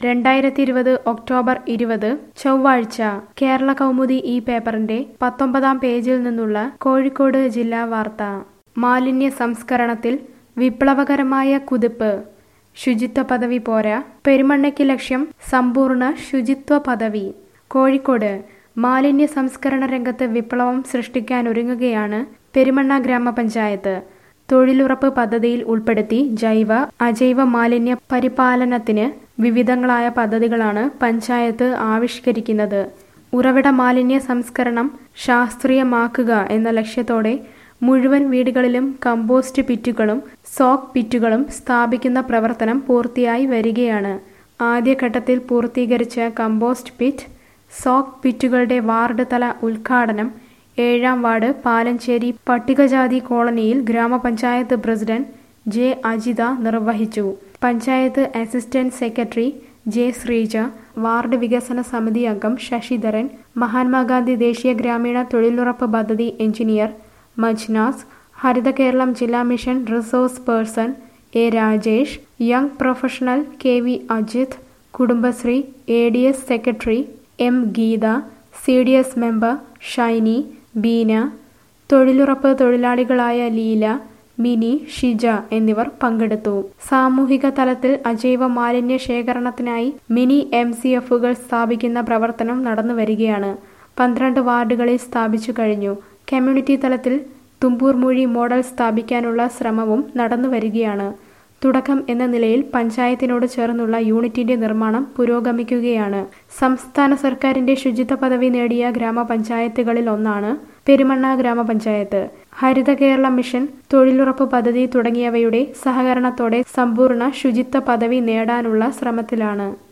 രണ്ടായിരത്തി ഇരുപത് ഒക്ടോബർ ഇരുപത് ചൊവ്വാഴ്ച കേരള കൗമുദി ഈ പേപ്പറിന്റെ പത്തൊമ്പതാം പേജിൽ നിന്നുള്ള കോഴിക്കോട് ജില്ലാ വാർത്ത മാലിന്യ സംസ്കരണത്തിൽ വിപ്ലവകരമായ കുതിപ്പ് ശുചിത്വ പദവി പോരാ പെരുമണ്ണയ്ക്ക് ലക്ഷ്യം സമ്പൂർണ്ണ ശുചിത്വ പദവി കോഴിക്കോട് മാലിന്യ സംസ്കരണ രംഗത്ത് വിപ്ലവം സൃഷ്ടിക്കാനൊരുങ്ങുകയാണ് പെരുമണ്ണ ഗ്രാമപഞ്ചായത്ത് തൊഴിലുറപ്പ് പദ്ധതിയിൽ ഉൾപ്പെടുത്തി ജൈവ അജൈവ മാലിന്യ പരിപാലനത്തിന് വിവിധങ്ങളായ പദ്ധതികളാണ് പഞ്ചായത്ത് ആവിഷ്കരിക്കുന്നത് ഉറവിട മാലിന്യ സംസ്കരണം ശാസ്ത്രീയമാക്കുക എന്ന ലക്ഷ്യത്തോടെ മുഴുവൻ വീടുകളിലും കമ്പോസ്റ്റ് പിറ്റുകളും സോക്ക് പിറ്റുകളും സ്ഥാപിക്കുന്ന പ്രവർത്തനം പൂർത്തിയായി വരികയാണ് ആദ്യഘട്ടത്തിൽ പൂർത്തീകരിച്ച കമ്പോസ്റ്റ് പിറ്റ് സോക്ക് പിറ്റുകളുടെ വാർഡ് തല ഉദ്ഘാടനം ഏഴാം വാർഡ് പാലഞ്ചേരി പട്ടികജാതി കോളനിയിൽ ഗ്രാമപഞ്ചായത്ത് പ്രസിഡന്റ് ജെ അജിത നിർവഹിച്ചു panchayat assistant secretary J Sreeja ward വികസന സമിതി അംഗം ശശിധരൻ മഹാത്മാഗാന്ധി ദേശീയ ഗ്രാമീണ തൊഴിലുറപ്പ് പദ്ധതി എഞ്ചിനീയർ മജ്നാസ് ഹരിത കേരളം ജില്ലാ mission resource person A Rajesh young professional K V Ajith Kudumbashree A D S secretary M Geetha C D S member Shiny Beena തൊഴിലുറപ്പ് തൊഴിലാളികളായ ലീല മിനി ഷിജ എന്നിവർ പങ്കെടുത്തു സാമൂഹിക തലത്തിൽ അജൈവ മാലിന്യ ശേഖരണത്തിനായി മിനി എം സി എഫുകൾ സ്ഥാപിക്കുന്ന പ്രവർത്തനം നടന്നു വരികയാണ് പന്ത്രണ്ട് വാർഡുകളിൽ സ്ഥാപിച്ചു കഴിഞ്ഞു കമ്മ്യൂണിറ്റി തലത്തിൽ തുമ്പൂർ മൊഴി മോഡൽ സ്ഥാപിക്കാനുള്ള ശ്രമവും നടന്നു വരികയാണ് തുടക്കം എന്ന നിലയിൽ പഞ്ചായത്തിനോട് ചേർന്നുള്ള യൂണിറ്റിന്റെ നിർമ്മാണം പുരോഗമിക്കുകയാണ് സംസ്ഥാന സർക്കാരിന്റെ ശുചിത്വ പദവി നേടിയ ഗ്രാമപഞ്ചായത്തുകളിൽ ഒന്നാണ് പെരുമണ്ണ ഗ്രാമപഞ്ചായത്ത് ഹരിത കേരള മിഷൻ തൊഴിലുറപ്പ് പദ്ധതി തുടങ്ങിയവയുടെ സഹകരണത്തോടെ സമ്പൂർണ്ണ ശുചിത്വ പദവി നേടാനുള്ള ശ്രമത്തിലാണ്